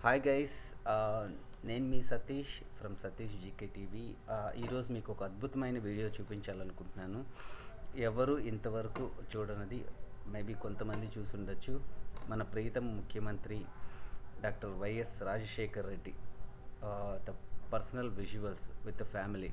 hi guys నేను మీ Satish from Satish GK TV ఈరోజు మీకు ఒక అద్భుతమైన వీడియో చూపించాలనుకుంటున్నాను ఎవరు ఇంతవరకు చూడనది మేబీ కొంతమంది చూసుండొచ్చు మన ప్రీతం ముఖ్యమంత్రి doctor YS Rajasekhar Reddy the personal visuals with family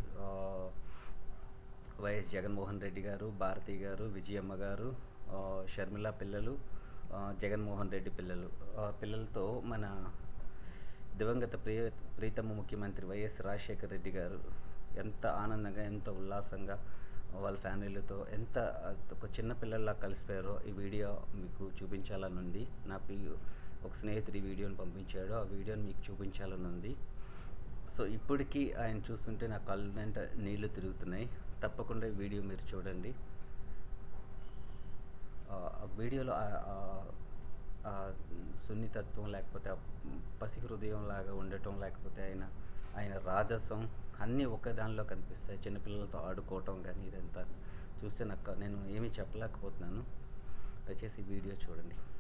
YS Jaganmohan Reddy గారు భారతి గారు విజయమ్మ గారు ఆ, షర్మిల పిల్లలు ఆ, జగన్మోహన్ రెడ్డి పిల్లలు ఆ, పిల్లలతో మన దివంగత ప్రియ ప్రీతమ ముఖ్యమంత్రి వైఎస్ రాజశేఖర్ రెడ్డి గారు ఎంత ఆనందంగా ఎంత ఉల్లాసంగా వాళ్ళ ఫ్యామిలీలతో ఎంత ఒక చిన్న పిల్లల్లా కలిసిపోయారో ఈ వీడియో మీకు చూపించాలని ఉంది నా పి ఒక స్నేహితుడు ఈ వీడియోని పంపించాడు ఆ వీడియోని మీకు చూపించాలని ఉంది సో ఇప్పటికీ ఆయన చూస్తుంటే నా కళ్ళ వెంట నీళ్లు తిరుగుతున్నాయి తప్పకుండా ఈ వీడియో మీరు చూడండి ఆ ఆ వీడియోలో ఆ- ఆ- ఆ సున్నితత్వం లేకపోతే ఆ పసి హృదయం లాగా ఉండటం లేకపోతే ఆయన ఆయన రాజసం అన్నీ ఒకే దానిలో కనిపిస్తాయి చిన్నపిల్లలతో ఆడుకోవటం కానీ ఇదంతా చూస్తే నాకు నేను ఏమీ చెప్పలేకపోతున్నాను దయచేసి ఈ వీడియో చూడండి